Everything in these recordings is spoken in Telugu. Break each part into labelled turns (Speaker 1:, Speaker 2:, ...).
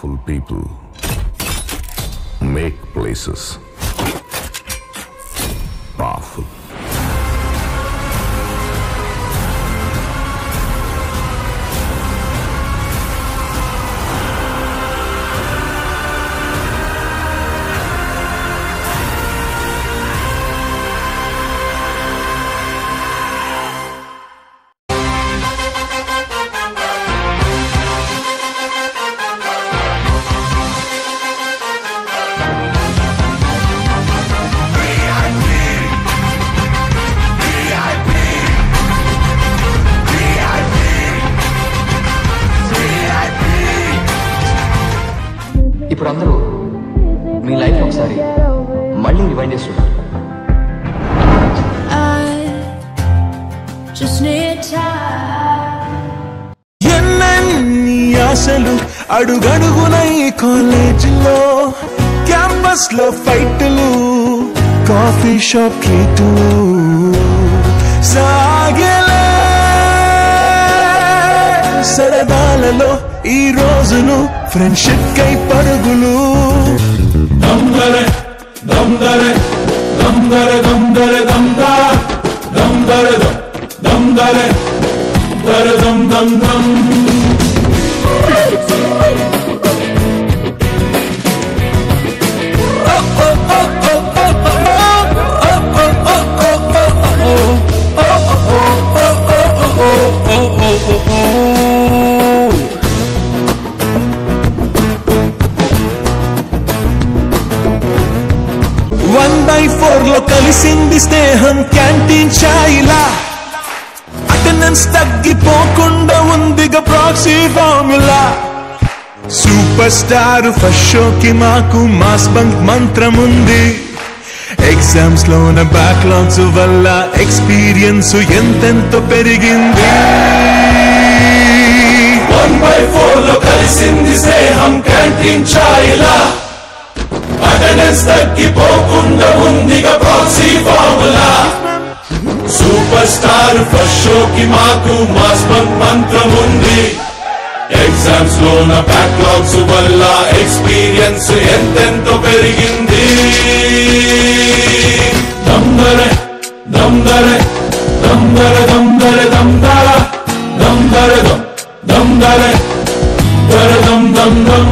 Speaker 1: Powerful people make places powerful.
Speaker 2: ఇప్పుడు అందరూ మీ లైఫ్ ఒకసారి మళ్ళీ రివైండ్ చేస్తున్నారు
Speaker 3: I just need time.
Speaker 4: ఎన్నెన్ని ఆశలు అడుగడుగున ఈ కాలేజీలో క్యాంపస్ లో ఫైట్లు కాఫీ షాప్ ట్రీట్లు సాగలే సరదాలలో ఈ రోజులు ఫ్రెండ్షిప్ కై పరుగులు దమ్దరే దమ్దరే దమ్దరే దమ్దరే దమ్దా దమ్దరే దమ్దరే దరే దమ్ దమ్ దమ్ వన్ బై ఫోర్ లో కలిసింది స్నేహం క్యాంటీన్ ఛాయిలా అటెండెన్స్ తగ్గిపోకుండా ఉందిగా proxy formula super star first షోకి మాకు మాస్ బంక్ మంత్రం ఉంది ఎగ్జామ్స్ లోన బ్యాక్లాగ్స్ వల్ల ఎక్స్పీరియన్స్ ఎంతెంతో పెరిగింది వన్ బై ఫోర్ లో కలిసింది స్నేహం క్యాంటీన్ ఛాయిలా అటెండెన్స్ తగ్గిపోకుండా ఉందిగా proxy formula super star first షోకి మాకు మాస్ బంక్ మంత్రం ఉంది ఎగ్జామ్స్ లోన బ్యాక్లాగ్స్ వల్ల ఎక్స్పీరియన్స్ ఎంతెంతో పెరిగింది దమ్దరే దమ్దరే దమ్దరే దమ్దరే దమ్దర దమ్దరే దమ్ దమ్దరే దర దమ్ దమ్ దమ్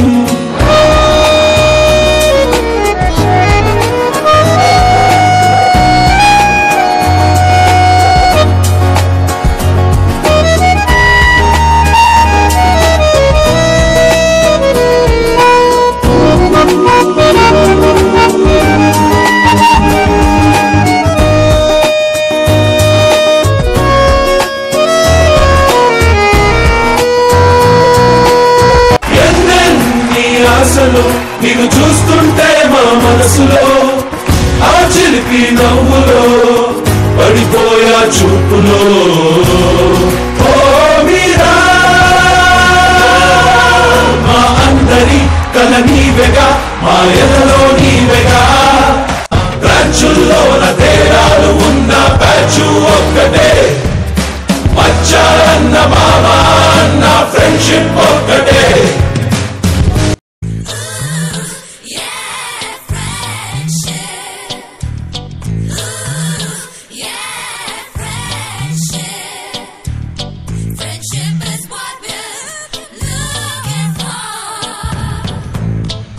Speaker 4: ఎన్నెన్ని ఆశలు నిన్ను చూస్తుంటే మా మనసులో ఆ చిలిపి నవ్వులో పడిపోయా చూపులో ఓ మీరా మా అందరి కల నీవెగా మా ఎదలో నీవెగా బ్రాంచుల్లోన తేడాలు ఉన్న బ్యాచు ఒక్కటే మచ్చ అన్న మామ అన్న ఫ్రెండ్షిప్ ఒక్కటే
Speaker 3: Friendship is what we're looking for.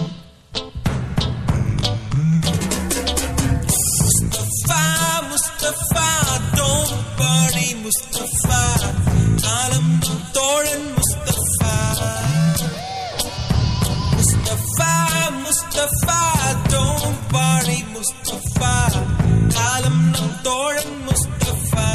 Speaker 5: Mustafa, Mustafa, don't worry, Mustafa. കാലം തോഴൻ Mustafa. Mustafa, Mustafa, don't worry, Mustafa. കാലം തോഴൻ Mustafa.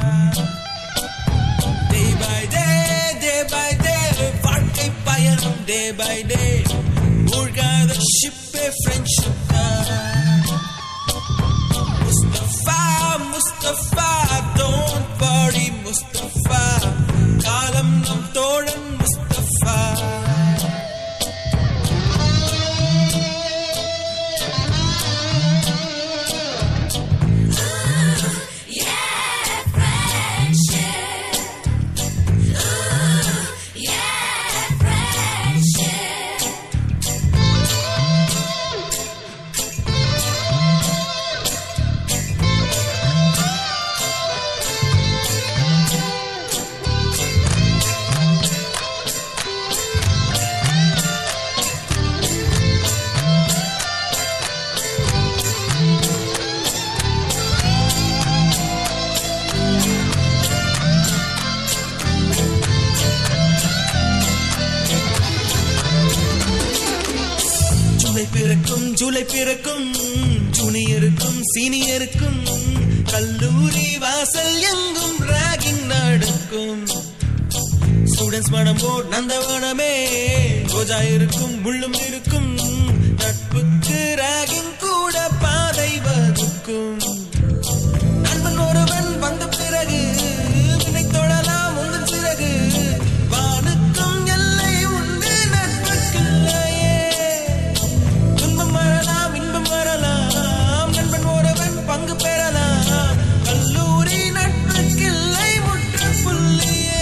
Speaker 5: Day by day, day by day, வாழ்க்கை பயணம் day by day. மூழ்காத ஷிப்பே friendship Mustafa, Mustafa, don't worry, Mustafa. காலம் நம் தோழன் Mustafa.
Speaker 3: Yeah, friendship.
Speaker 5: இருக்கும் ஜூலை பிறக்கும் ஜூனியருக்கும் சீனியருக்கும் கல்லூரி வாசல் எங்கும் ராகிங் நடக்கும் ஸ்டூடெண்ட்ஸ் மனம் போட் நந்தவனமே ரோஜா இருக்கும் முள்ளும் இருக்கும் நட்புக்கு ராகிங் கூட பாதை வகுக்கும் நண்பன் ஒருவன் வந்த பிறகு வினை தொழலாம் உந்தன் சிறகு வானுக்கும் எல்லை உண்டு நட்புக்கில்லையே துன்பம் வரலாம் இன்பம் வரலாம் நண்பன் ஒருவன் பங்கு பெறலாம் கல்லூரி நட்புக்கில்லை முற்றுப்புள்ளியே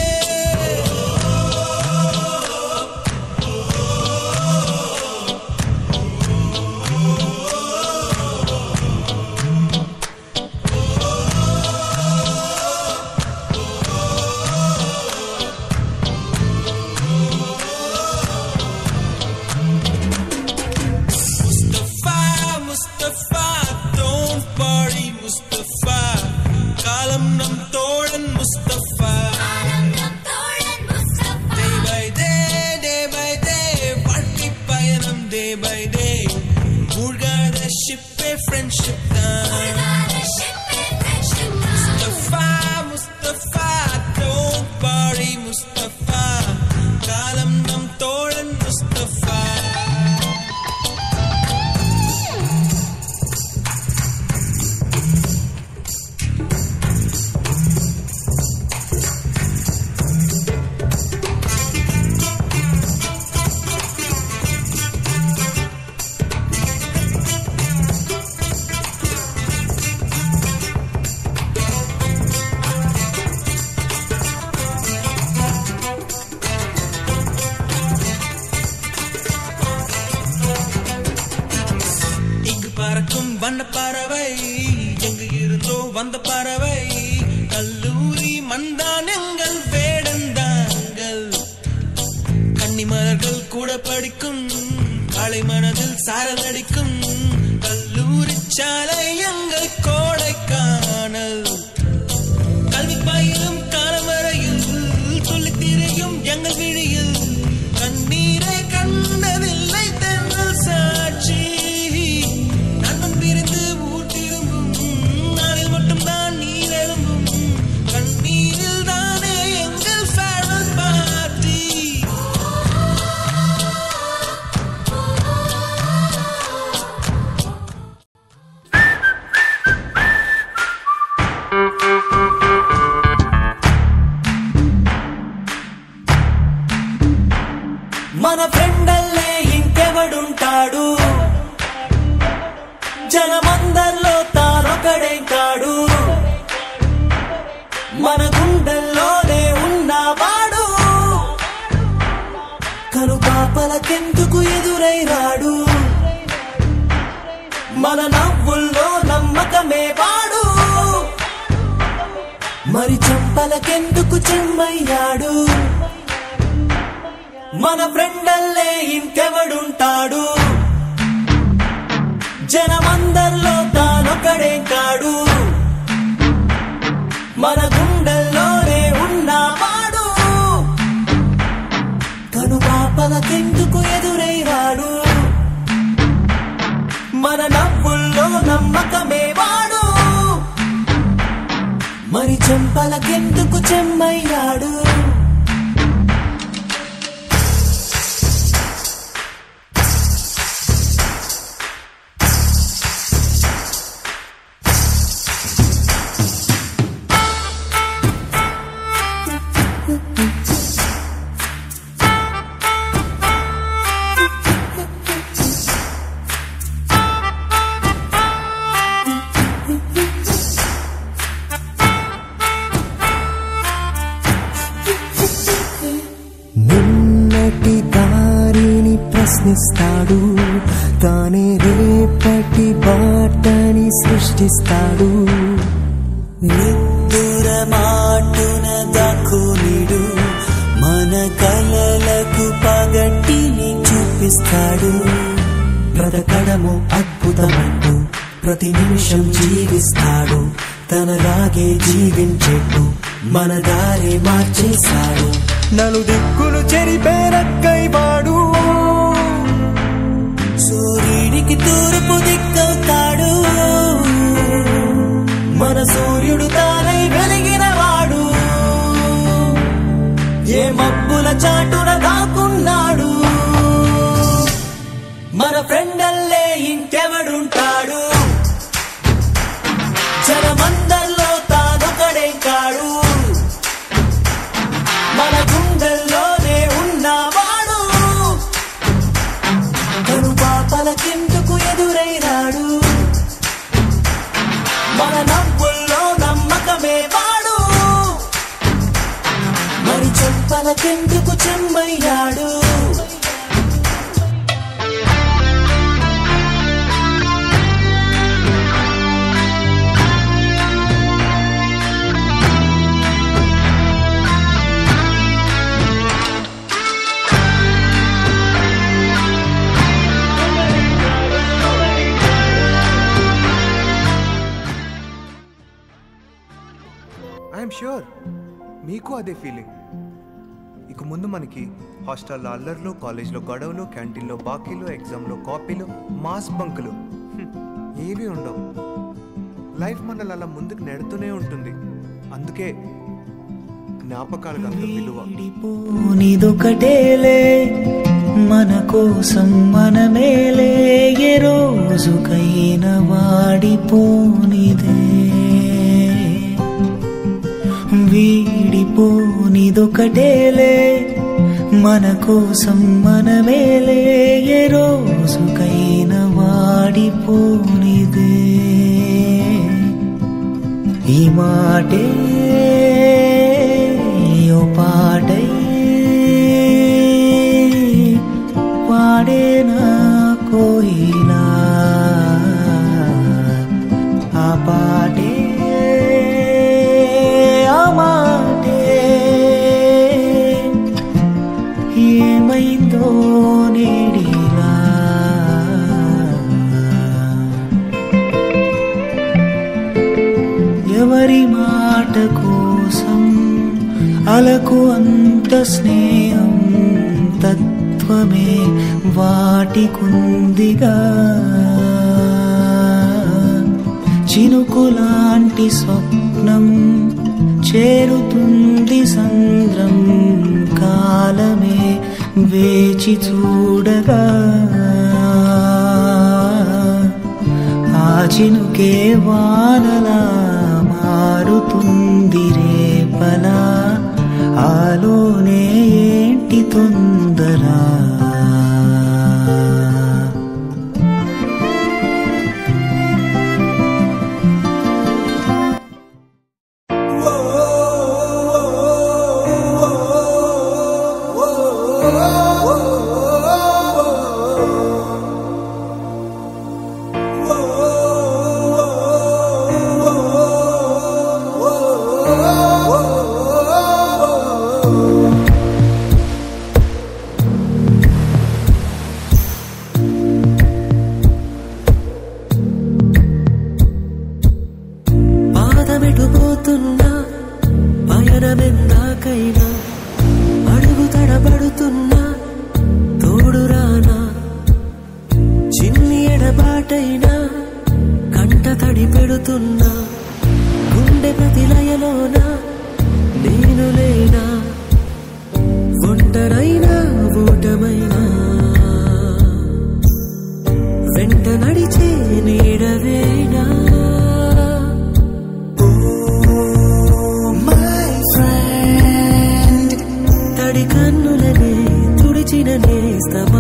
Speaker 5: Mustafa, Mustafa, don't party, Mustafa. காலம் நம் தோழன் Mustafa Day by day, day by day, வாழ்க்கை பயணம் day by day. மூழ்காத ஷிப்பே ஃப்ரெண்ட்ஷிப் தான் முஸ்தபா முஸ்தபா don't party, முஸ்தபா காலம் நம் தோழன் முஸ்தபா இங்கு பறக்கும் வண்ண பறவை எங்கு இருந்தோ வந்த பறவை கல்லூரி மந்தான் எங்கள் வேடந்தாங்கள் கன்னிமலர்கள் கூட படிக்கும் காலை மனதில் சாரல் அடிக்கும் கல்லூரி சாலை எங்கள் கோடைக்கானல் கல்வி பயிலும் காலம் வரையில் சொல்லித் திரியும் எங்கள் விழியில் கண்ணீரை கண்டதில்லை தென்றல் சாட்சி நண்பன் பிரிந்து ஊர் திரும்பும் நாளில் மட்டும்தான் நீர் எழும்பும் கண்ணீரில் தானே எங்கள் ஃபேர்வெல் பார்ட்டி
Speaker 1: మన ఫ్రెండల్లే ఇంకెవడుంటాడు జనమందరిలో తానొకడే కాడు మన గుండెల్లోనే ఉన్నవాడు కను పాపలకెందుకు ఎదురై రాడు మన నవ్వుల్లో నమ్మకమే వాడు మరి చెంపలకెందుకు చెమ్మయ్యాడు మన ఫ్రెండల్లే ఇంకెవడుంటాడు జనమందరిలో తానొకడే కాడు మన గుండెల్లోనే ఉన్నవాడు కను పాపలకెందుకు ఎదురై రాడు మన నవ్వుల్లో నమ్మకమే వాడు మరి చెంపలకెందుకు చెమ్మయ్యాడు నిన్నటి దారిని ప్రశ్నిస్తాడు తానే రేపటి బాటని సృష్టిస్తాడు నిద్దుర మాటున దక్కునిడు మన కలలకు పగటిని చూపిస్తాడు బ్రతకడము అద్భుతమంటూ ప్రతి నిమిషం జీవిస్తాడు తనలాగే జీవించెట్టు మన దారి మార్చేశాడు నలు దిక్కులు చెరిపేరక్కై వాడు సూర్యుడికి తనకెందుకు చెమ్మయ్యాడు
Speaker 6: ఐఎమ్ ష్యూర్ మీకు అదే ఫీలింగ్ ఇక ముందు మనకి హాస్టల్లో అల్లర్లు కాలేజ్లో గొడవలు క్యాంటీన్లో బాకీలు ఎగ్జామ్లో కాపీలు మాస్ బంకులు హ్మ్, ఏవి ఉండవు లైఫ్ మనల్ని అలా ముందుకు నెడుతూనే ఉంటుంది అందుకే జ్ఞాపకాలకు అంత విలువ
Speaker 1: నీదొకటేలే మన కోసం మనమేలే ఏ రోజుకైనా వాడిపోనిదే వీడిపోనిదొకటేలే మన కోసం మనమేలే ఏ రోజుకైనా వాడిపోనిదే ఈ మాటే ఓ పాటై పాడేనా కోయిలా ఆ పాటే ఆ మాటే ఏమైందో నేడిలా ఎవరి మాట కోసం అలకు అంత స్నేహం తత్వమే వాటికుందిగా చినుకులాంటి స్వప్నం చేరుతుంది సంద్రం కాలమే వేచి చూడగా ఆ చినుకే వానలా మారుతుంది రేపలా ఆలోనే ఏంటి తొందరా పాదమెటుపోతున్నా పయనమెందాకైనా అడుగు తడబడుతున్నా తోడురానా చిన్ని ఎడబాటైనా కంట తడి పెడుతున్నా గుండె ప్రతిలయలోన నేను లేనా ఒంటరైనా ఓటమైనా వెంట నడిచే నీడవేనా మై ఫ్రెండ్ తడి కన్నులనే తుడిచిన నేస్తమా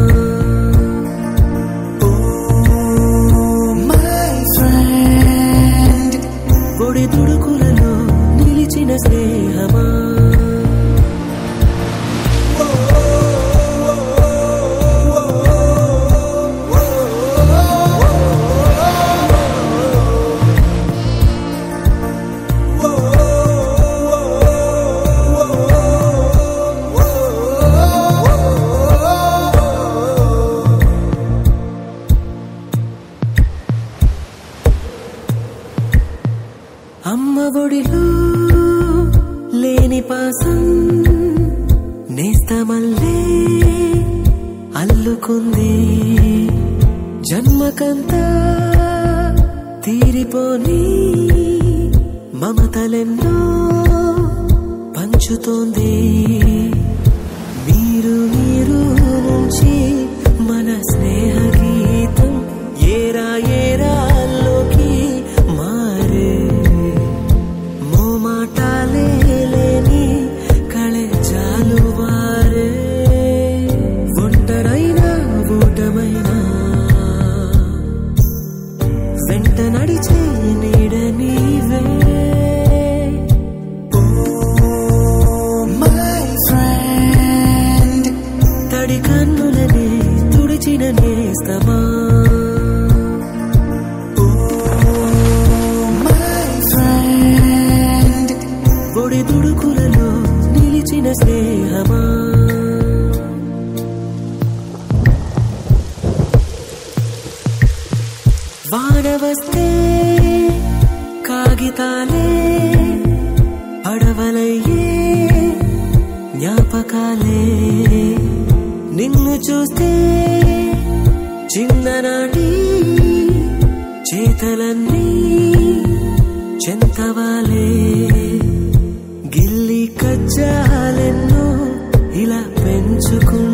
Speaker 1: మై ఫ్రెండ్ పొడి తుడుకులలో నిలిచిన స్నేహమా అమ్మ ఒడిలో లేని పాసం నేస్తమల్లే అల్లుకుంది జన్మకంతా తీరిపోని మమతలెన్నో పంచుతోంది మీరు మీరు నుంచి మన స్నేహ గీతం ఏరా ఏరాల్లోకి మారే మోమాటాలే లేని కళే చాలు వారే ఒంటరైనా ఓటమైనా వెంట నడిచే నీడ నీవే మై వస్తే కాగితాలే పడవలయ్యే జ్ఞాపకాలే నిన్ను చూస్తే చిన్ననాటి చేతలన్నీ చెంతవాలే గిల్లి కజ్జాలెన్నో ఇలా పెంచుకు